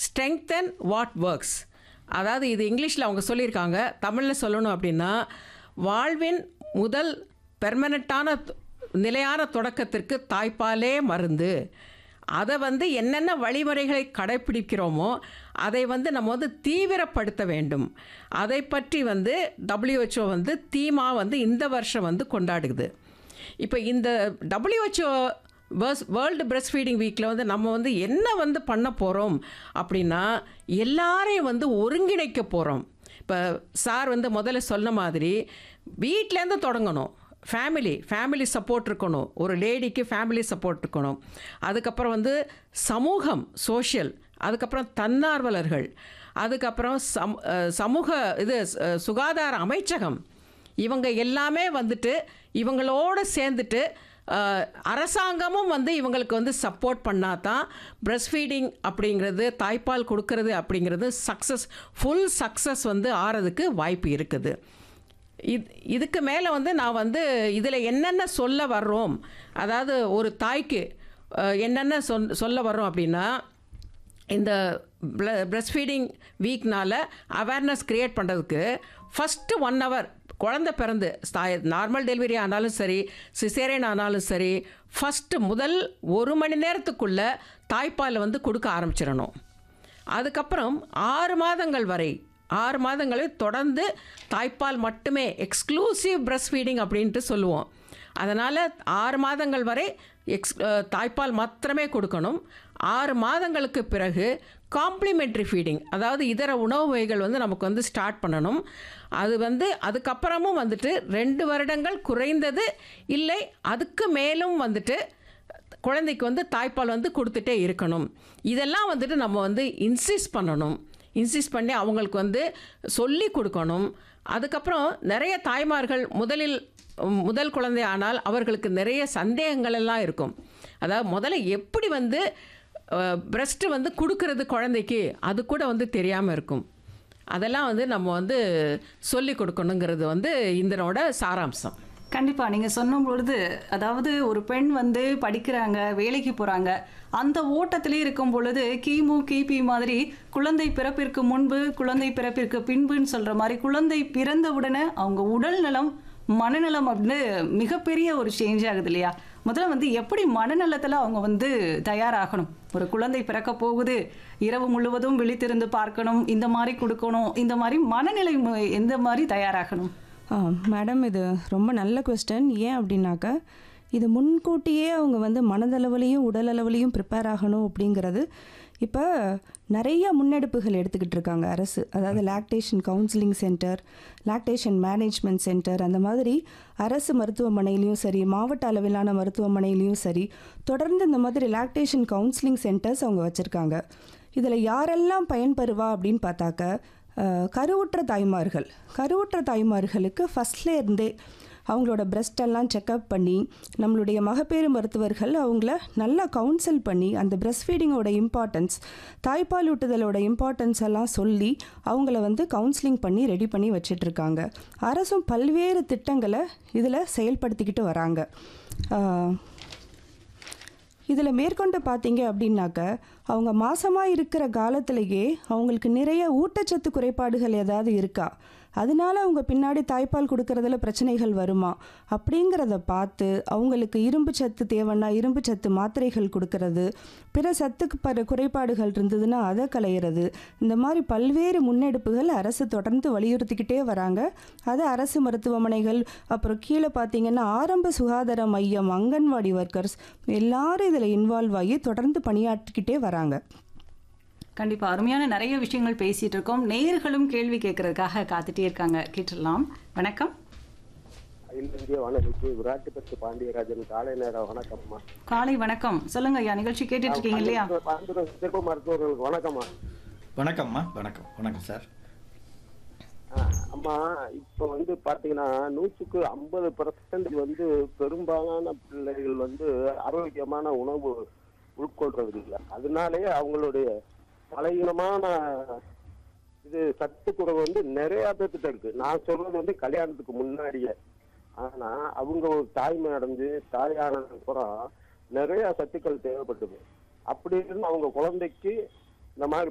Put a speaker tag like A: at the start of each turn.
A: strengthen what works அதாவது இது இங்கிலீஷில் அவங்க சொல்லியிருக்காங்க தமிழில் சொல்லணும் அப்படின்னா வாழ்வின் முதல் பெர்மனண்ட்டான நிலையான தொடக்கத்திற்கு தாய்ப்பாலே மருந்து அதை வந்து என்னென்ன வழிமுறைகளை கடைப்பிடிக்கிறோமோ அதை வந்து நம்ம வந்து தீவிரப்படுத்த வேண்டும் அதை பற்றி வந்து WHO வந்து தீமா வந்து இந்த வருஷம் வந்து கொண்டாடுது இப்போ இந்த WHO வேர்ஸ் வேர்ல்டு பிரஸ்ட் ஃபீடிங் வீக்கில் வந்து நம்ம வந்து என்ன வந்து பண்ண போகிறோம் அப்படின்னா எல்லாரையும் வந்து ஒருங்கிணைக்க போகிறோம் இப்போ சார் வந்து முதல்ல சொன்ன மாதிரி வீட்டிலேருந்து தொடங்கணும் ஃபேமிலி ஃபேமிலி சப்போர்ட் இருக்கணும் ஒரு லேடிக்கு ஃபேமிலி சப்போர்ட் இருக்கணும் அதுக்கப்புறம் வந்து சமூகம் சோஷியல் அதுக்கப்புறம் தன்னார்வலர்கள் அதுக்கப்புறம் சம் அஹ் சமூக இது அஹ் சுகாதார அமைச்சகம் இவங்க எல்லாமே வந்துட்டு இவங்களோட சேர்ந்துட்டு அஹ், அரசாங்கமும் வந்து இவங்களுக்கு வந்து சப்போர்ட் பண்ணால் தான் பிரஸ்ட் ஃபீடிங் அப்படிங்கிறது தாய்ப்பால் கொடுக்கறது அப்படிங்கிறது சக்ஸஸ் ஃபுல் சக்ஸஸ் வந்து ஆறதுக்கு வாய்ப்பு இருக்குது இது இதுக்கு மேலே வந்து நான் வந்து இதில் என்னென்ன சொல்ல வர்றோம் அதாவது ஒரு தாய்க்கு அஹ், என்னென்ன சொல் சொல்ல வர்றோம் அப்படின்னா இந்த பிரஸ்ட் ஃபீடிங் வீக்னால் அவேர்னஸ் க்ரியேட் பண்ணுறதுக்கு ஃபஸ்ட்டு ஒன் ஹவர் குழந்தை பிறந்து நார்மல் டெலிவரி ஆனாலும் சரி சிசேரியன் ஆனாலும் சரி ஃபஸ்ட்டு முதல் ஒரு மணி நேரத்துக்குள்ளே தாய்ப்பால் வந்து கொடுக்க ஆரம்பிச்சிடணும் அதுக்கப்புறம் ஆறு மாதங்கள் வரை ஆறு மாதங்களை தொடர்ந்து தாய்ப்பால் மட்டுமே எக்ஸ்க்ளூசிவ் பிரஸ்ட் ஃபீடிங் அப்படின்ட்டு சொல்லுவோம் அதனால் ஆறு மாதங்கள் வரை எக்ஸ் அஹ், தாய்ப்பால் மாத்திரமே கொடுக்கணும் ஆறு மாதங்களுக்கு பிறகு காம்ப்ளிமெண்ட்ரி ஃபீடிங் அதாவது இதர உணவு வகைகள் வந்து நமக்கு வந்து ஸ்டார்ட் பண்ணணும் அது வந்து அதுக்கப்புறமும் வந்துட்டு ரெண்டு வருடங்கள் குறைந்தது இல்லை அதுக்கு மேலும் வந்துட்டு குழந்தைக்கு வந்து தாய்ப்பால் வந்து கொடுத்துட்டே இருக்கணும் இதெல்லாம் வந்துட்டு நம்ம வந்து இன்சிஸ்ட் பண்ணணும் இன்சிஸ்ட் பண்ணி அவங்களுக்கு வந்து சொல்லி கொடுக்கணும் அதுக்கப்புறம் நிறைய தாய்மார்கள் முதலில் உம், முதல் குழந்தை ஆனால் அவர்களுக்கு நிறைய சந்தேகங்கள் எல்லாம் இருக்கும் அதாவது முதல்ல எப்படி வந்து பிரஸ்ட்டு வந்து கொடுக்கறது குழந்தைக்கு அது கூட வந்து தெரியாமல் இருக்கும் அதெல்லாம் வந்து நம்ம வந்து சொல்லி கொடுக்கணுங்கிறது வந்து இதனோட சாராம்சம்
B: கண்டிப்பா நீங்க சொன்னும் பொழுது அதாவது ஒரு பெண் வந்து படிக்கிறாங்க வேலைக்கு போறாங்க அந்த ஓட்டத்திலே இருக்கும் பொழுது கிமு கிபி மாதிரி குழந்தை பிறப்பிற்கு முன்பு குழந்தை பிறப்பிற்கு பின்புன்னு சொல்ற மாதிரி குழந்தை பிறந்த உடனே அவங்க உடல் நலம் மனநலம் அப்படின்னு மிகப்பெரிய ஒரு சேஞ்ச் ஆகுது இல்லையா முதல்ல வந்து எப்படி மனநலத்துல அவங்க வந்து தயாராகணும் ஒரு குழந்தை பிறக்க போகுது இரவு முழுவதும் விழித்திருந்து பார்க்கணும் இந்த மாதிரி கொடுக்கணும் இந்த மாதிரி மனநிலை மு- எந்த மாதிரி தயாராகணும்
C: ஆ மேடம் இது ரொம்ப நல்ல கொஸ்டின் ஏன் அப்படின்னாக்கா இது முன்கூட்டியே அவங்க வந்து மனதளவுலையும் உடலளவுலையும் ப்ரிப்பேர் ஆகணும் அப்படிங்கிறது இப்போ நிறைய முன்னெடுப்புகள் எடுத்துக்கிட்டு இருக்காங்க அரசு அதாவது lactation counselling centre lactation management centre அந்த மாதிரி அரசு மருத்துவமனையிலையும் சரி மாவட்ட அளவிலான மருத்துவமனையிலையும் சரி தொடர்ந்து இந்த மாதிரி லாக்டேஷன் கவுன்சிலிங் சென்டர்ஸ் அவங்க வச்சுருக்காங்க இதில் யாரெல்லாம் பயன்பெறுவா அப்படின்னு பார்த்தாக்க அஹ், கருவுற்ற தாய்மார்கள் கருவுற்ற தாய்மார்களுக்கு ஃபஸ்ட்ல இருந்தே அவங்களோட breast எல்லாம் செக்கப் பண்ணி நம்மளுடைய மகப்பேறு மருத்துவர்கள் அவங்கள நல்லா கவுன்சில் பண்ணி அந்த பிரஸ்ட் ஃபீடிங்கோட இம்பார்ட்டன்ஸ் தாய்ப்பால் ஊட்டுதலோட இம்பார்ட்டன்ஸ் எல்லாம் சொல்லி அவங்கள வந்து கவுன்சிலிங் பண்ணி ரெடி பண்ணி வச்சிட்டு இருக்காங்க அரசும் பல்வேறு திட்டங்களை இதில் செயல்படுத்திக்கிட்டு வராங்க அஹ், இதில் மேற்கொண்டு பார்த்தீங்க அப்படின்னாக்க அவங்க மாசமாக இருக்கிற காலத்திலேயே அவங்களுக்கு நிறைய ஊட்டச்சத்து குறைபாடுகள் ஏதாவது இருக்கா அதனால அவங்க பின்னாடி தாய்ப்பால் கொடுக்கறதுல பிரச்சனைகள் வருமா அப்படிங்கிறத பார்த்து அவங்களுக்கு இரும்பு சத்து தேவைன்னா இரும்பு சத்து மாத்திரைகள் கொடுக்கறது பிற சத்துக்கு பர குறைபாடுகள் இருந்ததுன்னா அதை களையிறது இந்த மாதிரி பல்வேறு முன்னெடுப்புகள் அரசு தொடர்ந்து வலியுறுத்திக்கிட்டே வராங்க அது அரசு மருத்துவமனைகள் அப்புறம் கீழே பார்த்தீங்கன்னா ஆரம்ப சுகாதார மையம் அங்கன்வாடி ஒர்க்கர்ஸ் எல்லாரும் இதில் இன்வால்வ் ஆகி தொடர்ந்து பணியாற்றிக்கிட்டே வராங்க
B: கண்டிப்பா அருமையான நிறைய விஷயங்கள் பேசிட்டு இருக்கோம் நேயர்களும் கேள்வி கேட்கறதுக்காக காத்துட்டே இருக்காங்க கேட்டுடலாம் வணக்கம்
D: அகில இந்திய வானொலிக்கு விராட்டிப்பத்து பாண்டியராஜன் காலை நேர வணக்கம்மா
B: காலை வணக்கம் சொல்லுங்க ஐயா நிகழ்ச்சி கேட்டுட்டு இருக்கீங்க இல்லையா
D: பாந்துரம் சிறப்பு மருத்துவர்களுக்கு வணக்கம்மா
E: வணக்கம்மா வணக்கம் வணக்கம் சார்
D: ஆ, அம்மா இப்போ வந்து பாத்தீங்கன்னா நூற்றுக்கு ஐம்பது பர்சன்ட் வந்து பெரும்பாலான பிள்ளைகள் வந்து ஆரோக்கியமான உணவு உட்கொள்றது இல்லை அதனாலேயே அவங்களுடைய பலகீனமான இது சத்து குறைவு வந்து நிறைய பேர்த்துட்ட இருக்கு நான் சொல்றது வந்து கல்யாணத்துக்கு முன்னாடியே ஆனா அவங்க ஒரு தாய்மை அடைஞ்சு தாயானதுக்கு அப்புறம் நிறைய சத்துக்கள் தேவைப்பட்டது அப்படி இருந்து அவங்க குழந்தைக்கு இந்த மாதிரி